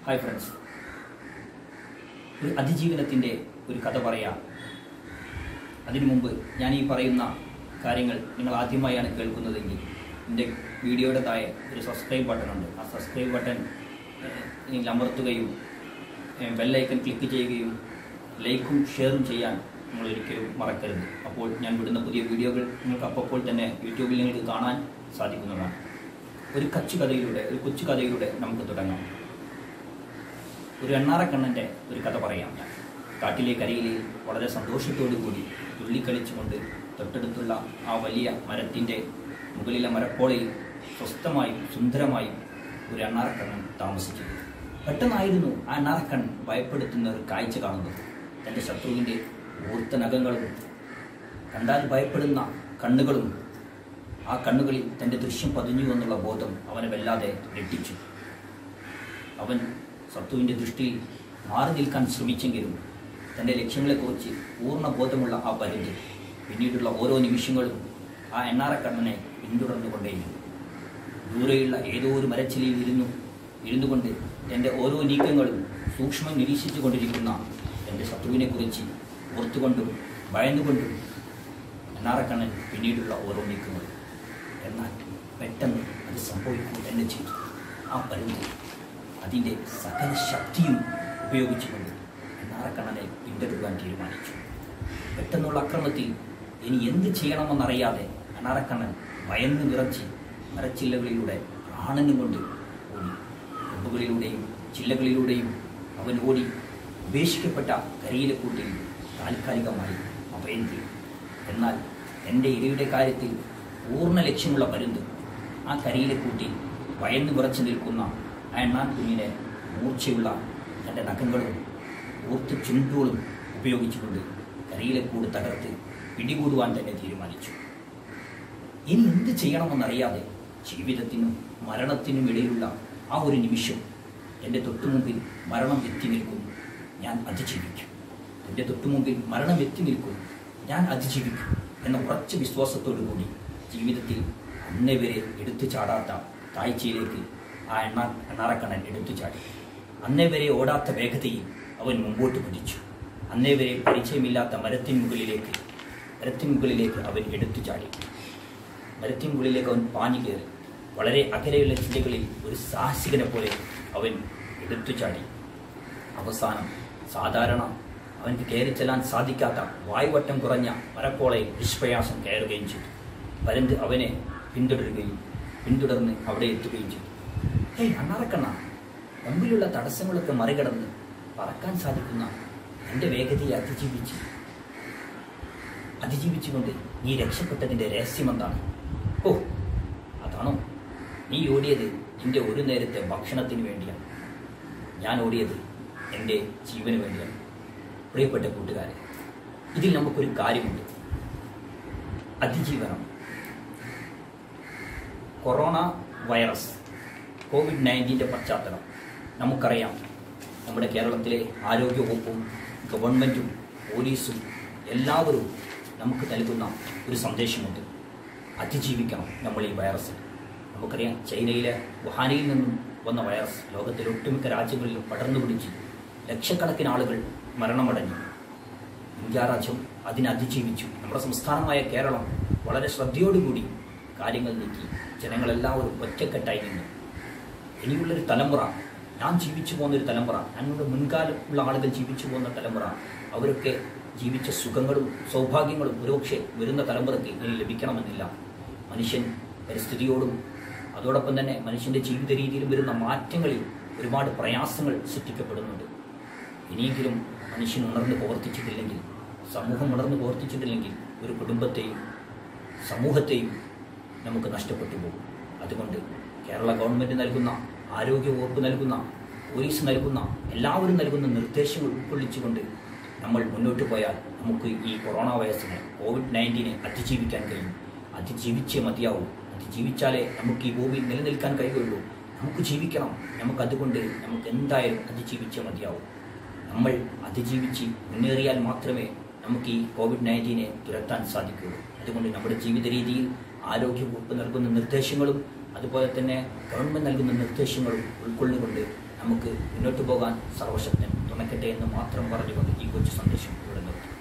hi friends ഒരു അതിജീവനത്തിൻ്റെ ഒരു കഥ പറയാം അതിനു മുമ്പ് ഞാൻ ഈ പറയുന്ന കാര്യങ്ങൾ നിങ്ങൾ ആദ്യമായാണ് കേൾക്കുന്നതെങ്കിൽ എൻ്റെ വീഡിയോയുടെ താഴെ ഒരു സബ്സ്ക്രൈബ് ബട്ടൺ ഉണ്ട് ആ സബ്സ്ക്രൈബ് ബട്ടൺ നിങ്ങൾ അമർത്തുകയും ബെല്ലൈക്കൺ ക്ലിക്ക് ചെയ്യുകയും ലൈക്കും ഷെയറും ചെയ്യാൻ നിങ്ങൾ ഒരിക്കലും മറക്കരുത് അപ്പോൾ ഞാൻ വിടുന്ന പുതിയ വീഡിയോകൾ നിങ്ങൾക്ക് അപ്പോൾ തന്നെ യൂട്യൂബിൽ നിങ്ങൾക്ക് കാണാൻ സാധിക്കുന്നതാണ് ഒരു കച്ചു കഥയിലൂടെ ഒരു കൊച്ചു കഥയിലൂടെ നമുക്ക് തുടങ്ങാം ഒരു എണ്ണാറക്കണ്ണൻ്റെ ഒരു കഥ പറയാം ഞാൻ കാട്ടിലെ കരയിലെ വളരെ സന്തോഷത്തോടു കൂടി തുള്ളിക്കളിച്ചുകൊണ്ട് തൊട്ടടുത്തുള്ള ആ വലിയ മരത്തിൻ്റെ മുകളിലെ മരപ്പോളയിൽ സ്വസ്ഥമായും സുന്ദരമായും ഒരു എണ്ണാറക്കണ്ണൻ താമസിച്ചു പെട്ടെന്നായിരുന്നു ആ എണ്ണാറക്കണ്ണൻ ഭയപ്പെടുത്തുന്ന ഒരു കാഴ്ച കാണുന്നത് തൻ്റെ ശത്രുവിൻ്റെ ഊർത്ത നഖങ്ങളും കണ്ടാൽ ഭയപ്പെടുന്ന കണ്ണുകളും ആ കണ്ണുകളിൽ തൻ്റെ ദൃശ്യം പതിഞ്ഞു എന്നുള്ള ബോധം അവനെ വല്ലാതെ ഞെട്ടിച്ചു അവൻ സത്തുവിൻ്റെ ദൃഷ്ടിയിൽ മാറി നിൽക്കാൻ ശ്രമിച്ചെങ്കിലും തൻ്റെ ലക്ഷ്യങ്ങളെക്കുറിച്ച് പൂർണ്ണ ബോധമുള്ള ആ പരുന്ത് പിന്നീടുള്ള ഓരോ നിമിഷങ്ങളും ആ എണ്ണാറക്കണ്ണനെ പിന്തുടർന്നുകൊണ്ടേയിരുന്നു ദൂരെയുള്ള ഏതോ ഒരു മരച്ചിലയിൽ ഇരുന്നു ഇരുന്നു കൊണ്ട് തൻ്റെ ഓരോ നീക്കങ്ങളും സൂക്ഷ്മം നിരീക്ഷിച്ചു കൊണ്ടിരിക്കുന്ന തൻ്റെ ശത്രുവിനെക്കുറിച്ച് ഓർത്തുകൊണ്ടും ഭയന്നുകൊണ്ടും എണ്ണാറക്കണ്ണൻ പിന്നീടുള്ള ഓരോ നീക്കങ്ങളും എന്നാൽ പെട്ടെന്ന് അത് സംഭവിക്കുക തന്നെ ചെയ്തു ആ പരുന്ത് അതിൻ്റെ സകല ശക്തിയും ഉപയോഗിച്ചുകൊണ്ട് എണ്ണാറക്കണ്ണനെ പിന്തുടരുവാൻ തീരുമാനിച്ചു പെട്ടെന്നുള്ള അക്രമത്തിൽ ഇനി എന്ത് ചെയ്യണമെന്നറിയാതെ എണ്ണാറക്കണ്ണൻ ഭയന്ന് വിറച്ച് മരച്ചില്ലകളിലൂടെ പ്രാണനും കൊണ്ട് ഓടി കൊമ്പുകളിലൂടെയും ചില്ലകളിലൂടെയും അവൻ ഓടി ഉപേക്ഷിക്കപ്പെട്ട കരിയിലെ കൂട്ടിൽ താൽക്കാലികമായി അഭയം തേടി എന്നാൽ എൻ്റെ ഇരയുടെ കാര്യത്തിൽ പൂർണ്ണ ലക്ഷ്യമുള്ള പരുന്ത് ആ കരിയിലെ കൂട്ടി ഭയന്ന് വിറച്ചു നിൽക്കുന്ന ആ എണ്ണാൻ കുഞ്ഞിനെ മൂർച്ചയുള്ള തൻ്റെ നഖങ്ങളും ഊർത്ത് ചുണ്ടുകളും ഉപയോഗിച്ചുകൊണ്ട് കരിയിലെ കൂട് തകർത്ത് പിടികൂടുവാൻ തന്നെ തീരുമാനിച്ചു ഇനി എന്ത് ചെയ്യണമെന്നറിയാതെ ജീവിതത്തിനും മരണത്തിനും ഇടയിലുള്ള ആ ഒരു നിമിഷം എൻ്റെ തൊട്ടുമുമ്പിൽ മരണം എത്തി നിൽക്കും ഞാൻ അതിജീവിക്കും എൻ്റെ തൊട്ടുമുമ്പിൽ മരണം എത്തി നിൽക്കും ഞാൻ അതിജീവിക്കും എന്ന ഉറച്ച വിശ്വാസത്തോടു കൂടി ജീവിതത്തിൽ അന്നേ വരെ എടുത്തു ചാടാത്ത താഴ്ചയിലേക്ക് ആ എണ്ണ എണ്ണാറക്കണ്ണൻ എടുത്തു ചാടി അന്നേ വരെ ഓടാത്ത വേഗതയിൽ അവൻ മുമ്പോട്ട് കുതിച്ചു അന്നേ വരെ പരിചയമില്ലാത്ത മരത്തിന് മുകളിലേക്ക് മരത്തിന് മുകളിലേക്ക് അവൻ എടുത്തു ചാടി മരത്തിന് മുകളിലേക്ക് അവൻ പാഞ്ഞു കയറി വളരെ അകലെയുള്ള ചിന്തകളിൽ ഒരു സാഹസികനെ പോലെ അവൻ എടുത്തു ചാടി അവസാനം സാധാരണ അവൻക്ക് കയറി ചെല്ലാൻ സാധിക്കാത്ത വായുവട്ടം കുറഞ്ഞ മരപ്പോളയിൽ നിഷ്പ്രയാസം കയറുകയും ചെയ്തു പരന്ത് അവനെ പിന്തുടരുകയും പിന്തുടർന്ന് അവിടെ എത്തുകയും ചെയ്തു ഹേയ് അണ്ണാറക്കണ്ണ മുമ്പിലുള്ള തടസ്സങ്ങളൊക്കെ മറികടന്ന് പറക്കാൻ സാധിക്കുന്ന എൻ്റെ വേഗതയെ അതിജീവിച്ച് അതിജീവിച്ചുകൊണ്ട് നീ രക്ഷപ്പെട്ടതിൻ്റെ രഹസ്യമെന്താണ് ഓ അതാണോ നീ ഓടിയത് നിന്റെ ഒരു നേരത്തെ ഭക്ഷണത്തിന് വേണ്ടിയാണ് ഞാൻ ഓടിയത് എൻ്റെ ജീവന് വേണ്ടിയാണ് പ്രിയപ്പെട്ട കൂട്ടുകാരെ ഇതിൽ നമുക്കൊരു കാര്യമുണ്ട് അതിജീവനം കൊറോണ വൈറസ് കോവിഡ് നയൻറ്റീൻ്റെ പശ്ചാത്തലം നമുക്കറിയാം നമ്മുടെ കേരളത്തിലെ ആരോഗ്യവകുപ്പും ഗവൺമെൻറ്റും പോലീസും എല്ലാവരും നമുക്ക് നൽകുന്ന ഒരു സന്ദേശമുണ്ട് അതിജീവിക്കണം നമ്മൾ ഈ വൈറസിൽ നമുക്കറിയാം ചൈനയിലെ വുഹാനയിൽ നിന്നും വന്ന വൈറസ് ലോകത്തിലെ ഒട്ടുമിക്ക രാജ്യങ്ങളിലും പടർന്നു പിടിച്ച് ലക്ഷക്കണക്കിന് ആളുകൾ മരണമടഞ്ഞു ഇന്ത്യ രാജ്യം അതിനെ അതിജീവിച്ചു നമ്മുടെ സംസ്ഥാനമായ കേരളം വളരെ ശ്രദ്ധയോടുകൂടി കാര്യങ്ങൾ നീക്കി ജനങ്ങളെല്ലാവരും ഒറ്റക്കെട്ടായി നിന്നു ഇനിയുള്ളൊരു തലമുറ ഞാൻ ജീവിച്ചു പോകുന്നൊരു തലമുറ ഞങ്ങളുടെ മുൻകാലമുള്ള ആളുകൾ ജീവിച്ചു പോകുന്ന തലമുറ അവരൊക്കെ ജീവിച്ച സുഖങ്ങളും സൗഭാഗ്യങ്ങളും ഒരുപക്ഷെ വരുന്ന തലമുറയ്ക്ക് ഇനി ലഭിക്കണമെന്നില്ല മനുഷ്യൻ പരിസ്ഥിതിയോടും അതോടൊപ്പം തന്നെ മനുഷ്യൻ്റെ ജീവിത രീതിയിലും വരുന്ന മാറ്റങ്ങളിൽ ഒരുപാട് പ്രയാസങ്ങൾ സൃഷ്ടിക്കപ്പെടുന്നുണ്ട് ഇനിയെങ്കിലും മനുഷ്യൻ ഉണർന്ന് പ്രവർത്തിച്ചിട്ടില്ലെങ്കിൽ സമൂഹം ഉണർന്ന് പ്രവർത്തിച്ചിട്ടില്ലെങ്കിൽ ഒരു കുടുംബത്തെയും സമൂഹത്തെയും നമുക്ക് നഷ്ടപ്പെട്ടു പോകും അതുകൊണ്ട് കേരള ഗവൺമെൻറ് നൽകുന്ന ആരോഗ്യ വകുപ്പ് നൽകുന്ന പോലീസ് നൽകുന്ന എല്ലാവരും നൽകുന്ന നിർദ്ദേശങ്ങൾ ഉൾക്കൊള്ളിച്ചുകൊണ്ട് നമ്മൾ മുന്നോട്ട് പോയാൽ നമുക്ക് ഈ കൊറോണ വൈറസിനെ കോവിഡ് നയൻറ്റീനെ അതിജീവിക്കാൻ കഴിയും അതിജീവിച്ചേ മതിയാവും അതിജീവിച്ചാലേ നമുക്ക് ഈ ഭൂമിയിൽ നിലനിൽക്കാൻ കഴിയുള്ളൂ നമുക്ക് ജീവിക്കണം നമുക്ക് അതുകൊണ്ട് നമുക്ക് എന്തായാലും അതിജീവിച്ചേ മതിയാവും നമ്മൾ അതിജീവിച്ച് മുന്നേറിയാൽ മാത്രമേ നമുക്ക് ഈ കോവിഡ് നയൻറ്റീനെ തുരത്താൻ സാധിക്കുകയുള്ളൂ അതുകൊണ്ട് നമ്മുടെ ജീവിത രീതിയിൽ ആരോഗ്യവകുപ്പ് നൽകുന്ന നിർദ്ദേശങ്ങളും അതുപോലെ തന്നെ ഗവൺമെൻറ് നൽകുന്ന നിർദ്ദേശങ്ങളും ഉൾക്കൊള്ളുകൊണ്ട് നമുക്ക് മുന്നോട്ട് പോകാൻ സർവശക്തൻ തുണക്കട്ടെ എന്ന് മാത്രം പറഞ്ഞുകൊണ്ട് ഈ കൊച്ചു സന്ദേശം ഇവിടെ നിർത്തും